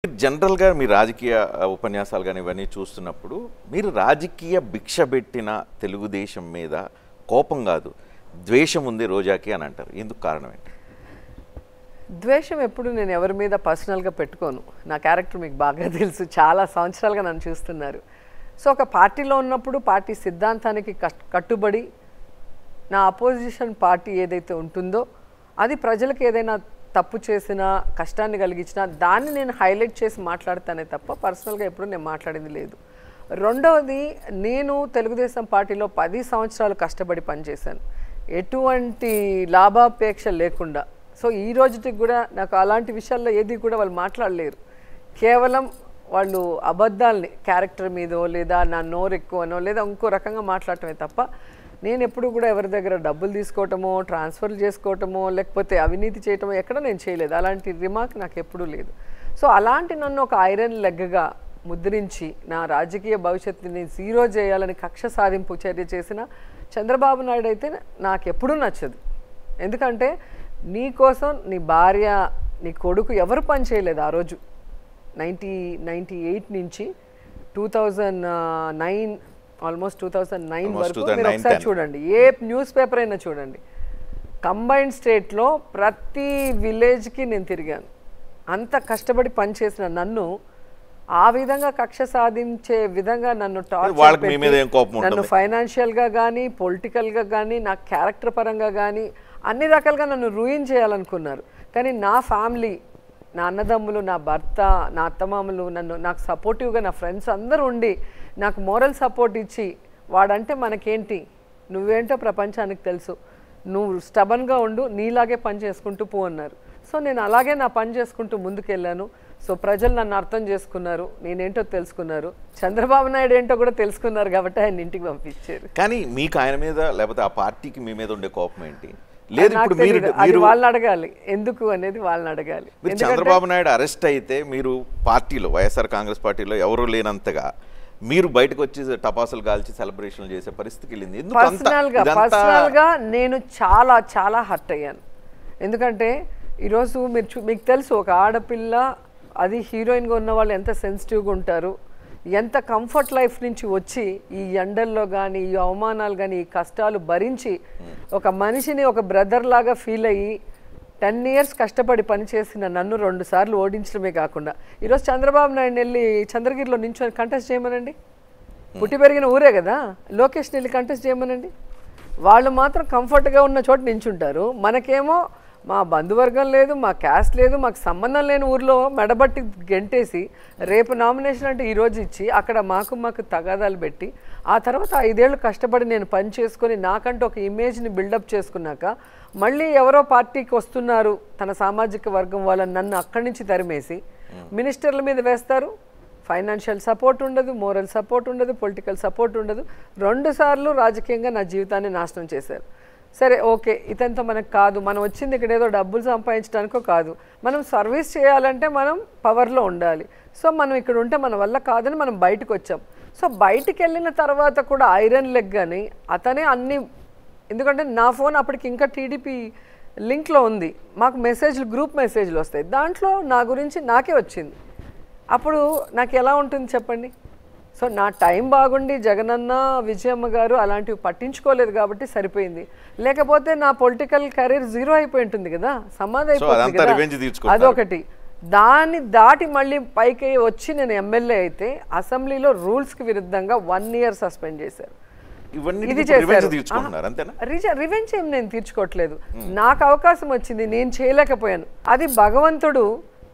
జనరల్గా మీ రాజకీయ ఆ, ఉపన్యాసాలు కానీ ఇవన్నీ చూస్తున్నప్పుడు మీరు రాజకీయ భిక్ష పెట్టిన తెలుగుదేశం మీద కోపం కాదు ద్వేషం ఉంది రోజాకి అని అంటారు ఎందుకు కారణం ఏంటి ద్వేషం ఎప్పుడు నేను ఎవరి మీద పర్సనల్గా పెట్టుకోను నా క్యారెక్టర్ మీకు బాగా తెలుసు చాలా సంవత్సరాలుగా నన్ను చూస్తున్నారు సో ఒక పార్టీలో ఉన్నప్పుడు పార్టీ సిద్ధాంతానికి కట్- కట్టుబడి నా అపోజిషన్ పార్టీ ఏదైతే ఉంటుందో అది ప్రజలకు ఏదైనా తప్పు చేసినా కష్టాన్ని కలిగించినా దాన్ని నేను హైలైట్ చేసి మాట్లాడతానే తప్ప పర్సనల్గా ఎప్పుడు నేను మాట్లాడింది లేదు రెండవది నేను తెలుగుదేశం పార్టీలో పది సంవత్సరాలు కష్టపడి పనిచేశాను ఎటువంటి లాభాపేక్ష లేకుండా సో ఈ రోజుకి కూడా నాకు అలాంటి విషయాల్లో ఏది కూడా వాళ్ళు మాట్లాడలేరు కేవలం వాళ్ళు అబద్ధాలని క్యారెక్టర్ మీదో లేదా నా నోరు ఎక్కువనో లేదా ఇంకో రకంగా మాట్లాడటమే తప్ప నేను ఎప్పుడు కూడా ఎవరి దగ్గర డబ్బులు తీసుకోవటమో ట్రాన్స్ఫర్లు చేసుకోవటమో లేకపోతే అవినీతి చేయటమో ఎక్కడ నేను చేయలేదు అలాంటి రిమార్క్ నాకు ఎప్పుడూ లేదు సో అలాంటి నన్ను ఒక ఐరన్ లెగ్గగా ముద్రించి నా రాజకీయ భవిష్యత్తుని జీరో చేయాలని కక్ష సాధింపు చర్య చేసిన చంద్రబాబు నాయుడు అయితే నాకు ఎప్పుడూ నచ్చదు ఎందుకంటే నీ కోసం నీ భార్య నీ కొడుకు ఎవరు పని చేయలేదు ఆ రోజు నైంటీ నైంటీ ఎయిట్ నుంచి two thousand nine almost two thousand nine Almost వరకు 2009, మీరు ఒకసారి 10. చూడండి ఏ న్యూస్ పేపర్ అయినా చూడండి కంబైన్డ్ స్టేట్లో ప్రతి విలేజ్కి నేను తిరిగాను అంత కష్టపడి పనిచేసిన నన్ను ఆ విధంగా కక్ష సాధించే విధంగా నన్ను టార్చర్ వాళ్ళకి మీ పెట్టి, మీద ఏం కోపం నన్ను ఉంటుంది? ఫైనాన్షియల్గా కానీ పొలిటికల్గా కానీ నా క్యారెక్టర్ పరంగా కానీ అన్ని రకాలుగా నన్ను రూయిన్ చేయాలనుకున్నారు కానీ నా ఫ్యామిలీ నా అన్నదమ్ములు నా భర్త నా అత్తమామలు నన్ను నాకు సపోర్టివ్గా నా ఫ్రెండ్స్ అందరూ ఉండి నాకు మోరల్ సపోర్ట్ ఇచ్చి వాడంటే మనకేంటి నువ్వేంటో ప్రపంచానికి తెలుసు నువ్వు స్టబన్గా ఉండు నీలాగే పని చేసుకుంటూ పో అన్నారు సో నేను అలాగే నా పని చేసుకుంటూ ముందుకెళ్ళాను సో ప్రజలు నన్ను అర్థం చేసుకున్నారు నేనేంటో తెలుసుకున్నారు చంద్రబాబు నాయుడు ఏంటో కూడా తెలుసుకున్నారు కాబట్టి ఆయన ఇంటికి పంపించారు కానీ మీకు ఆయన మీద లేకపోతే ఆ పార్టీకి మీ మీద ఉండే కోపం ఏంటి లేదు నాకు ఇప్పుడు మీరు తెలీదు. అది మీరు వాళ్ళని అడగాలి ఎందుకు అనేది వాళ్ళని అడగాలి మీరు ఎందుకంటే చంద్రబాబు నాయుడు అరెస్ట్ అయితే మీరు పార్టీలో వైఎస్ఆర్ కాంగ్రెస్ పార్టీలో ఎవరు లేనంతగా మీరు బయటకు వచ్చి టపాసులు కాల్చి సెలబ్రేషన్లు చేసే పరిస్థితికి వెళ్ళింది ఎందుకు అంత పర్సనల్ గా ఇదంతా పర్సనల్ గా నేను చాలా చాలా హర్ట్ అయ్యాను ఎందుకంటే ఈరోజు మీరు చూ- మీకు తెలుసు ఒక ఆడపిల్ల అది హీరోయిన్ గా ఉన్న వాళ్ళు ఎంత సెన్సిటివ్గా ఉంటారు ఎంత కంఫర్ట్ లైఫ్ నుంచి వచ్చి ఈ ఎండల్లో కానీ ఈ అవమానాలు కానీ ఈ కష్టాలు భరించి ఒక మనిషిని ఒక బ్రదర్ లాగా ఫీల్ అయ్యి టెన్ ఇయర్స్ కష్టపడి పనిచేసిన నన్ను రెండు సార్లు ఓడించడమే కాకుండా ఈరోజు చంద్రబాబు నాయుడు వెళ్ళి చంద్రగిరిలో నించొని కంటెస్ట్ చేయమనండి పుట్టి పెరిగిన ఊరే కదా లోకేష్ని వెళ్ళి కంటెస్ట్ చేయమనండి వాళ్ళు మాత్రం కంఫర్ట్గా ఉన్న చోట నించుంటారు మనకేమో మా బంధువర్గం లేదు మా క్యాస్ట్ లేదు మాకు సంబంధం లేని ఊర్లో మెడబట్టి గెంటేసి రేపు నామినేషన్ అంటే ఈ రోజు ఇచ్చి అక్కడ మాకు మాకు తగాదాలు పెట్టి ఆ తర్వాత ఐదేళ్ళు కష్టపడి నేను పని చేసుకొని నాకంటూ ఒక ఇమేజ్ని బిల్డప్ చేసుకున్నాక మళ్ళీ ఎవరో పార్టీకి వస్తున్నారు తన సామాజిక వర్గం వాళ్ళని నన్ను అక్కడి నుంచి తరిమేసి మినిస్టర్ల మీద వేస్తారు ఫైనాన్షియల్ సపోర్ట్ ఉండదు మోరల్ సపోర్ట్ ఉండదు పొలిటికల్ సపోర్ట్ ఉండదు రెండు సార్లు రాజకీయంగా నా జీవితాన్ని నాశనం చేశారు సరే ఓకే ఇతంతా మనకు కాదు మనం వచ్చింది ఇక్కడ ఏదో డబ్బులు సంపాదించడానికో కాదు మనం సర్వీస్ చేయాలంటే మనం పవర్లో ఉండాలి సో మనం ఇక్కడ ఉంటే మన వల్ల కాదని మనం బయటకు వచ్చాం సో బయటికి వెళ్ళిన తర్వాత కూడా ఐరన్ లెగ్ అని అతనే అన్ని ఎందుకంటే నా ఫోన్ అప్పటికి ఇంకా టీడీపీ లింక్లో ఉంది మాకు మెసేజ్లు గ్రూప్ మెసేజ్లు వస్తాయి దాంట్లో నా గురించి నాకే వచ్చింది అప్పుడు నాకు ఎలా ఉంటుంది చెప్పండి సో నా టైం బాగుండి జగనన్న విజయమ్మ గారు అలాంటివి పట్టించుకోలేదు కాబట్టి సరిపోయింది లేకపోతే నా పొలిటికల్ కెరీర్ జీరో అయిపోయి ఉంటుంది కదా సమాధి అయిపోతుంది అదంతా కదా revenge తీర్చుకుంటారు. అదొకటి దాన్ని దాటి మళ్ళీ పైకి వచ్చి నేను ఎమ్మెల్యే అయితే అసెంబ్లీలో రూల్స్కి విరుద్ధంగా వన్ ఇయర్ సస్పెండ్ చేశారు ఇవన్నీ ఇది రివెంజ్ చేశారు తీర్చుకుంటున్నారు అంతేనా రిజ- రివెంజ్ ఏం నేను తీర్చుకోవట్లేదు నాకు అవకాశం వచ్చింది నేను చేయలేకపోయాను అది భగవంతుడు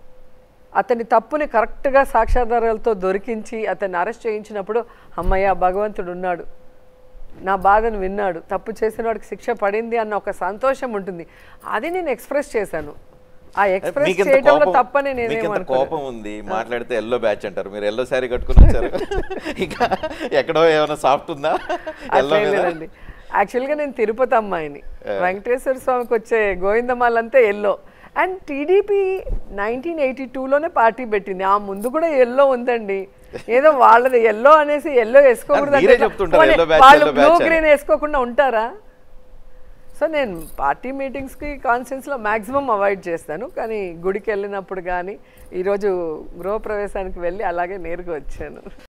అతని తప్పుని కరెక్ట్గా సాక్ష్యాధారాలతో దొరికించి అతన్ని అరెస్ట్ చేయించినప్పుడు అమ్మయ్య భగవంతుడు ఉన్నాడు నా బాధను విన్నాడు తప్పు చేసిన వాడికి శిక్ష పడింది అన్న ఒక సంతోషం ఉంటుంది అది నేను ఎక్స్ప్రెస్ చేశాను ఆ ఎక్స్ప్రెస్ మీకింత చేయడంలో కోపం తప్పని మీకింత నేనేమనుకోలేదు కోపం ఉంది మాట్లాడితే ఎల్లో బ్యాచ్ అంటారు మీరు ఎల్లో శారీ కట్టుకుని వచ్చారు ఇంకా ఎక్కడో ఏమైనా సాఫ్ట్ ఉందా ఎల్లో అట్లేం మీద లేదండి యాక్చువల్గా నేను తిరుపతి అమ్మాయిని వెంకటేశ్వర స్వామికి వచ్చే గోవిందమాలంతా yellow and TDP nineteen eighty టూలోనే పార్టీ పెట్టింది ఆ ముందు కూడా ఎల్లో ఉందండి ఏదో వాళ్ళది ఎల్లో అనేసి ఎల్లో వేసుకోకూడదు మీరే అంటే చెప్తుంటారు, పోనీ yellow batch, వాళ్ళు yellow బ్లూ batch అని. గ్రీన్ వేసుకోకుండా ఉంటారా సో నేను పార్టీ మీటింగ్స్కి కాన్ఫరెన్స్లో మ్యాక్సిమం అవాయిడ్ చేస్తాను కానీ గుడికి వెళ్ళినప్పుడు కానీ ఈరోజు గృహప్రవేశానికి వెళ్ళి అలాగే నేరుగా వచ్చాను